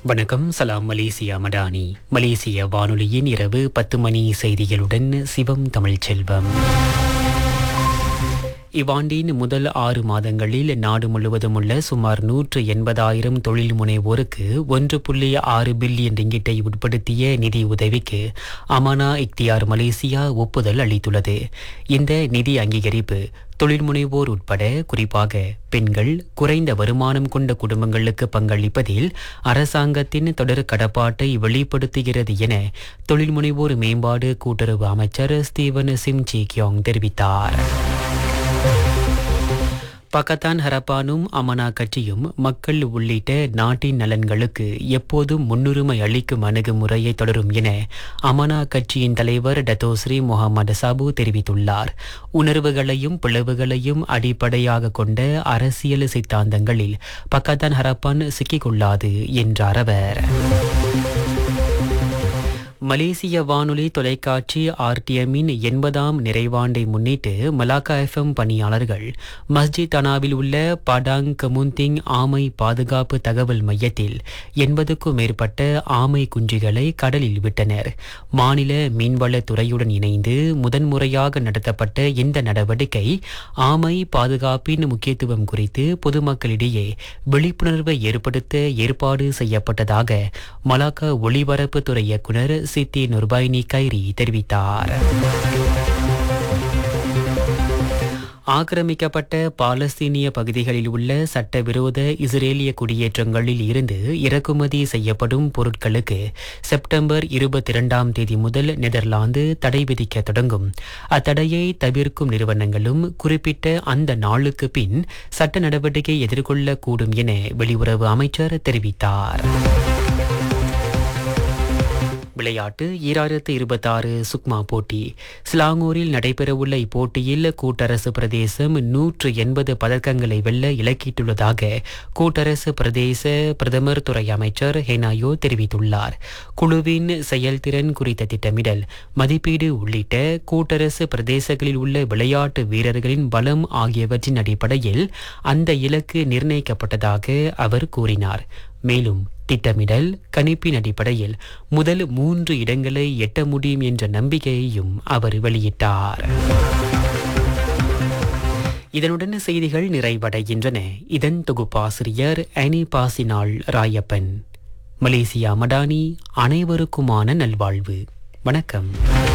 வணக்கம் சலாம் மலேசியா மடானி மலேசிய வானொலியின் இரவு பத்து மணி செய்திகளுடன் சிவம் தமிழ் செல்வம் இவ்வாண்டின் முதல் ஆறு மாதங்களில் நாடு முழுவதும் உள்ள சுமார் நூற்று எண்பதாயிரம் தொழில் முனைவோருக்கு ஒன்று புள்ளி ஆறு பில்லியன் ரிங்கிட்டை உட்படுத்திய நிதி உதவிக்கு அமானா இக்தியார் மலேசியா ஒப்புதல் அளித்துள்ளது இந்த நிதி அங்கீகரிப்பு தொழில் முனைவோர் உட்பட குறிப்பாக பெண்கள் குறைந்த வருமானம் கொண்ட குடும்பங்களுக்கு பங்களிப்பதில் அரசாங்கத்தின் தொடர் கடப்பாட்டை வெளிப்படுத்துகிறது என தொழில் முனைவோர் மேம்பாடு கூட்டுறவு அமைச்சர் ஸ்டீவன் சிம் ஜி கியோங் தெரிவித்தார் பக்கத்தான் ஹரப்பானும் அமனா கட்சியும் மக்கள் உள்ளிட்ட நாட்டின் நலன்களுக்கு எப்போதும் முன்னுரிமை அளிக்கும் அணுகுமுறையை தொடரும் என அமனா கட்சியின் தலைவர் டத்தோஸ்ரீ முகமது சாபு தெரிவித்துள்ளார் உணர்வுகளையும் பிளவுகளையும் அடிப்படையாக கொண்ட அரசியல் சித்தாந்தங்களில் பக்கத்தான் ஹரப்பான் சிக்கிக்கொள்ளாது என்றார் அவர் மலேசிய வானொலி தொலைக்காட்சி ஆர்டிஎம்மின் எண்பதாம் நிறைவாண்டை முன்னிட்டு மலாக்கா எஃப்எம் பணியாளர்கள் மஸ்ஜித் அனாவில் உள்ள படாங் கமுந்திங் ஆமை பாதுகாப்பு தகவல் மையத்தில் எண்பதுக்கும் மேற்பட்ட ஆமை குஞ்சுகளை கடலில் விட்டனர் மாநில மீன்வளத்துறையுடன் இணைந்து முதன்முறையாக நடத்தப்பட்ட இந்த நடவடிக்கை ஆமை பாதுகாப்பின் முக்கியத்துவம் குறித்து பொதுமக்களிடையே விழிப்புணர்வை ஏற்படுத்த ஏற்பாடு செய்யப்பட்டதாக மலாக்கா ஒளிபரப்புத்துறை இயக்குனர் சித்தி நுர்பைனி கைரி தெரிவித்தார் ஆக்கிரமிக்கப்பட்ட பாலஸ்தீனிய பகுதிகளில் உள்ள சட்டவிரோத இஸ்ரேலிய குடியேற்றங்களில் இருந்து இறக்குமதி செய்யப்படும் பொருட்களுக்கு செப்டம்பர் இருபத்தி இரண்டாம் தேதி முதல் நெதர்லாந்து தடை விதிக்க தொடங்கும் அத்தடையை தவிர்க்கும் நிறுவனங்களும் குறிப்பிட்ட அந்த நாளுக்கு பின் சட்ட நடவடிக்கை எதிர்கொள்ளக்கூடும் என வெளியுறவு அமைச்சர் தெரிவித்தார் விளையாட்டு ஈராயிரத்து இருபத்தாறு சுக்மா போட்டி சிலாங்கூரில் நடைபெறவுள்ள இப்போட்டியில் கூட்டரசு பிரதேசம் நூற்று எண்பது பதக்கங்களை வெல்ல இலக்கிட்டுள்ளதாக கூட்டரசு பிரதேச பிரதமர் துறை அமைச்சர் ஹெனாயோ தெரிவித்துள்ளார் குழுவின் செயல்திறன் குறித்த திட்டமிடல் மதிப்பீடு உள்ளிட்ட கூட்டரசு பிரதேசங்களில் உள்ள விளையாட்டு வீரர்களின் பலம் ஆகியவற்றின் அடிப்படையில் அந்த இலக்கு நிர்ணயிக்கப்பட்டதாக அவர் கூறினார் மேலும் திட்டமிடல் கணிப்பின் அடிப்படையில் முதல் மூன்று இடங்களை எட்ட முடியும் என்ற நம்பிக்கையையும் அவர் வெளியிட்டார் இதனுடன் செய்திகள் நிறைவடைகின்றன இதன் தொகுப்பாசிரியர் அனி பாசினாள் ராயப்பன் மலேசியா மடானி அனைவருக்குமான நல்வாழ்வு வணக்கம்